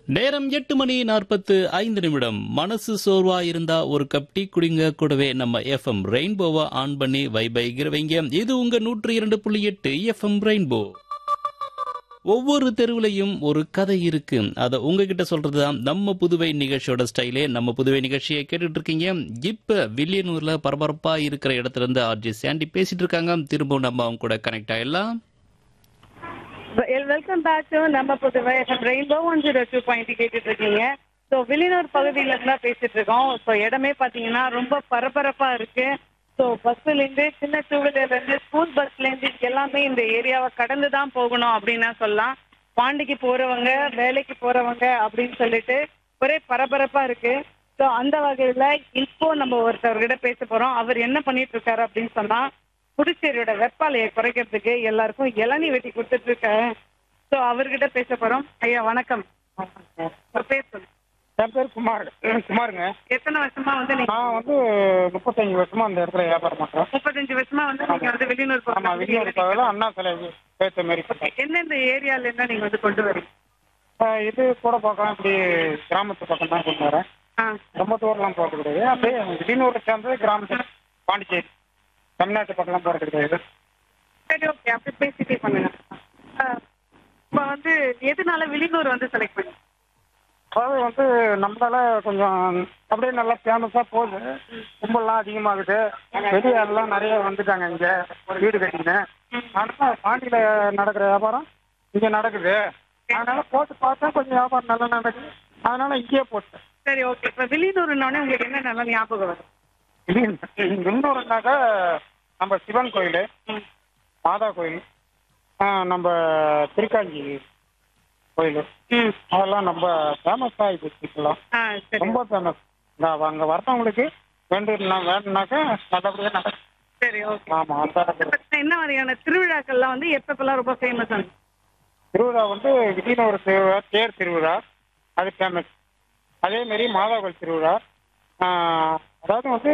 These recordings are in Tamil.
நேரம் எட்டு மணி நாற்பத்து ஐந்து நிமிடம் மனசு சோர்வா இருந்தா ஒரு கப் டீ குடிங்க கூடவே நம்ம எஃப்எம் ரெயின்போவை ஆன் பண்ணி வைபைகிறவங்க இது உங்க நூற்றி இரண்டு புள்ளி எட்டு எஃப்எம் ரெயின்போ ஒவ்வொரு தெருவுலையும் ஒரு கதை இருக்கு அதை உங்ககிட்ட சொல்றதுதான் நம்ம புதுவை நிகழ்ச்சியோட ஸ்டைலே நம்ம புதுவை நிகழ்ச்சியை கேட்டுட்டு இருக்கீங்க இப்ப வில்லியனூர்ல பரபரப்பா இருக்கிற இடத்துல இருந்து ஆர்ஜி சாண்டி பேசிட்டு இருக்காங்க திரும்பவும் நம்ம அவங்க கூட கனெக்ட் ஆயிடலாம் வெல்கம் பேக் டு நம்ம Puduvai rainbow one zero two point கேட்டுட்டு இருக்கீங்க ஸோ வில்லியனூர் பகுதியில இருந்தா பேசிட்டு இருக்கோம் ஸோ இடமே பாத்தீங்கன்னா ரொம்ப பரபரப்பா இருக்கு ஸோ பஸ்ல இருந்து சின்ன டூ வீலர்ல இருந்து ஸ்கூல் பஸ்ல இருந்து எல்லாமே இந்த ஏரியாவை கடந்து தான் போகணும் அப்படின்னு சொல்லலாம் பாண்டிக்கு போறவங்க வேலைக்கு போறவங்க அப்படின்னு சொல்லிட்டு ஒரே பரபரப்பா இருக்கு ஸோ அந்த வகையில இப்போ நம்ம ஒருத்தவர்கிட்ட பேச போறோம் அவர் என்ன பண்ணிட்டு இருக்காரு அப்படின்னு சொன்னா புதுச்சேரியோட வெப்பாலையை குறைக்கிறதுக்கு எல்லாருக்கும் இளநீ வெட்டி கொடுத்துட்டு இருக்கேன் ஸோ அவர்கிட்ட பேச போறோம் ஐயா வணக்கம் உங்க பேர் சொல்லுங்க என் பேர் குமார் ம், குமாருங்க எத்தனை வருஷமா வந்து நீங்க நான் வந்து முப்பத்தஞ்சு வருஷமா அந்த இடத்துல வியாபாரம் பண்றேன் முப்பத்தஞ்சு வருஷமா வந்து நீங்க வந்து வெளியூர் ஆமா பக்கம் விஜயோட பகுதியில் அண்ணா சிலை பேத்த மாரி பட்டேன் எந்தெந்த ஏரியால இருந்தா நீங்க வந்து கொண்டு வரீங்க ஆஹ் இது கூட பக்கம் இப்படி கிராமத்து பக்கம் தான் கொண்டு வரேன் ஆ ரொம்ப தூரம்லாம் போகிறது கிடையாது அப்படியே விஜயனூரை சேர்ந்தது கிராமத்தில் பாண்டிச்சேரி தமிழ்நாட்டு பக்கம்லாம் போகிறது கிடையாது சரி ஓகே அப்படி பேசிட்டே பண்ணுங்க ஆ, இப்ப வந்து எதனால வெளியூர் வந்து செலக்ட் பண்ணி அதாவது வந்து நம்மளால கொஞ்சம் அப்படியே நல்லா ஃபேமஸாக போகுது கும்பல்லாம் அதிகமாகுது வெளியாரெல்லாம் நிறைய வந்துட்டாங்க இங்கே வீடு கட்டிங்க அதனால பாண்டியில் நடக்கிற வியாபாரம் இங்கே நடக்குது அதனால போட்டு பார்த்தா கொஞ்சம் வியாபாரம் நல்லா நடக்குது அதனால இங்கேயே போட்டேன் சரி ஓகே இப்ப வெளியூர்னோடனே உங்களுக்கு என்ன நல்லா ஞாபகம் வரும் இன்னொருனாக்கா நம்ம சிவன் கோயில் மாதா கோயில் ஆ, நம்ம திருக்காஞ்சி கோயில் ம் அதெல்லாம் ரொம்ப ஃபேமஸ் ஆகிடுச்சு இப்பெல்லாம் ஆ சரி ரொம்ப ஃபேமஸ் அங்கே வரவங்களுக்கு வேண்டுனா வேணுனாக்கா நல்லபடியாக நடக்கும் சரி ஓகே ஆமாம் அந்த அளவுக்கு. என்ன மாதிரியான திருவிழாக்கள்லாம் வந்து எப்பப்பெல்லாம் ரொம்ப ஃபேமஸ் ஆகும் திருவிழா வந்து விஜயநகர திருவிழா தேர் திருவிழா அது ஃபேமஸ் அதே மாதிரி மாதாவல் திருவிழா ஆஹ், அதாவது வந்து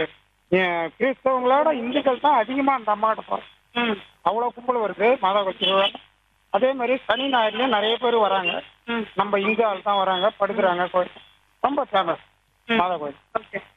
அஹ், கிறிஸ்தவங்களோட இந்துக்கள் தான் அதிகமாக அந்த அம்மாட்ட போகிறோம் ம் அவ்வளோ கும்பல் வருது மாதாவல் திருவிழா அதே மாதிரி சனி ஞாயிறுலையும் நிறைய பேர் வராங்க ம் நம்ம இந்து ஆள் தான் வராங்க படுக்கிறாங்க கோயில் ரொம்ப ஃபேமஸ் மாதா கோயில் ஓகே